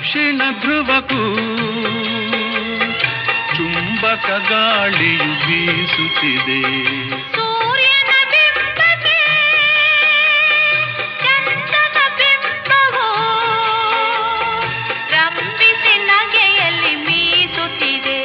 ದಕ್ಷಿಣ ಧ್ರುವಕ್ಕೂ ಚುಂಬಕ ಗಾಳಿಯು ಬೀಸುತ್ತಿದೆ ಸೂರ್ಯನ ಬಿಂಬಕ್ಕೆ ಚಂದ್ರನ ಬಿಂಬವು ರಂಭಿಸಿ ನಗೆಯಲ್ಲಿ ಮೀಸುತ್ತಿದೆ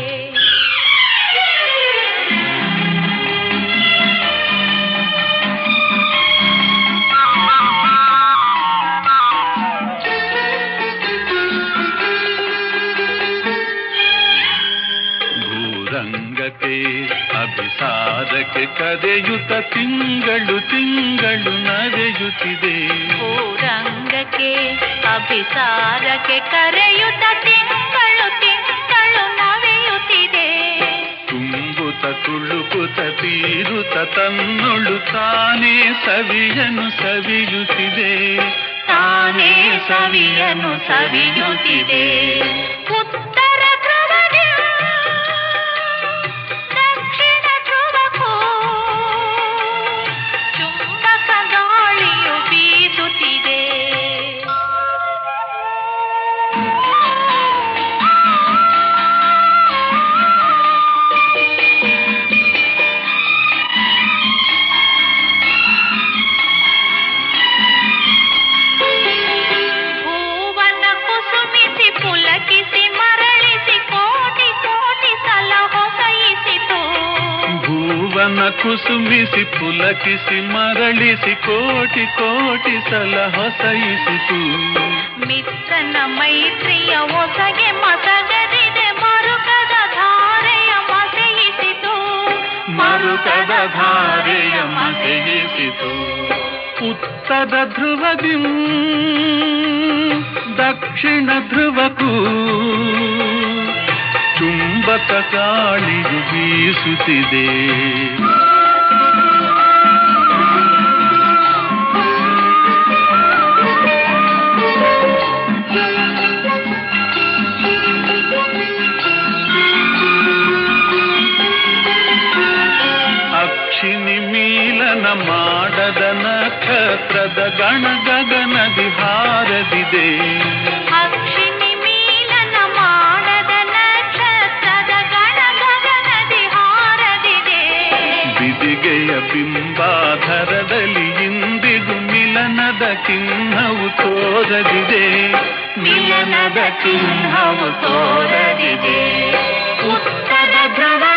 ಭೂರಂಗಕ್ಕೆ ಅಭಿಸಾರಕ್ಕೆ ಕರೆಯುತ್ತ ತಿಂಗಳು ತಿಂಗಳು ನಡೆಯುತ್ತಿದೆ ರಂಗಕ್ಕೆ ಅಭಿಸಾರಕ್ಕೆ ಕರೆಯುತ್ತ ತಿಂಗಳು ತಿಂಗಳು ನವೆಯುತ್ತಿದೆ ತುಂಬುತ್ತ ತುಳುಕುತ್ತ ತೀರುತ್ತ ತನ್ನೊಳು ತಾನೇ ಸವಿಯನು ಸವಿಯುತ್ತಿದೆ ತಾನೇ ಸವಿಯನು ಸವಿಯುತ್ತಿದೆ ಉತ್ತರ ಧ್ರುವದಿ ದಕ್ಷಿಣ ಧ್ರುವಕ್ಕೂ ಚುಂಬಕ ಗಾಳಿಯು ಬೀಸುತ್ತಿದೆ ಹೂವನ ಕುಸುಮಿಸಿ ಪುಲಕಿಸಿ ಮರಳಿಸಿ ಕೋಟಿ ಕೋಟಿ ಸಲ ಹೊಸಯಿಸಿತು ಭೂವನ ಕುಸುಮಿಸಿ ಪುಲಕಿಸಿ ಮರಳಿಸಿ ಕೋಟಿ ಕೋಟಿ ಸಲ ಹೊಸಯಿಸಿತು ಮಿತ್ರನ ಮೈತ್ರಿಯ ಒಸಗೆ ಮಸಗದಿದೆ ಮರುಕದ ಧಾರೆಯ ಮಸೆಯಿಸಿತು ಮರುಕದ ಧಾರೆಯ ಮಸೆಯಿಸಿತು ಉತ್ತರ ಧ್ರುವದಿ ದಕ್ಷಿಣ ಧ್ರುವಕ್ಕೂ ಚುಂಬಕ ಗಾಳಿಯು ಬೀಸುತ್ತಿದೆ ಅಕ್ಷಿನಿ ಮೀಲನ ಮಾಡದ ನಕ್ಷತ್ರದ ಗಣ ಗಗನದಿ ಹಾರದಿದೆ ಅಕ್ಷಿಣಿ ಮೀಲನ ಮಾಡದ ನಕ್ಷತ್ರದ ಗಣ ಗಗನದಿ ಹಾರದಿದೆ ಬಿದಿಗೆಯ ಬಿಂಬಾಧರದಲ್ಲಿ ಇಂದಿಗೂ ಮಿಲನದ ಚಿಹ್ನವು ತೋರದಿದೆ ಮಿಲನದ ಚಿಹ್ನವು ತೋರದಿದೆ ಉತ್ತರ ಧ್ರುವ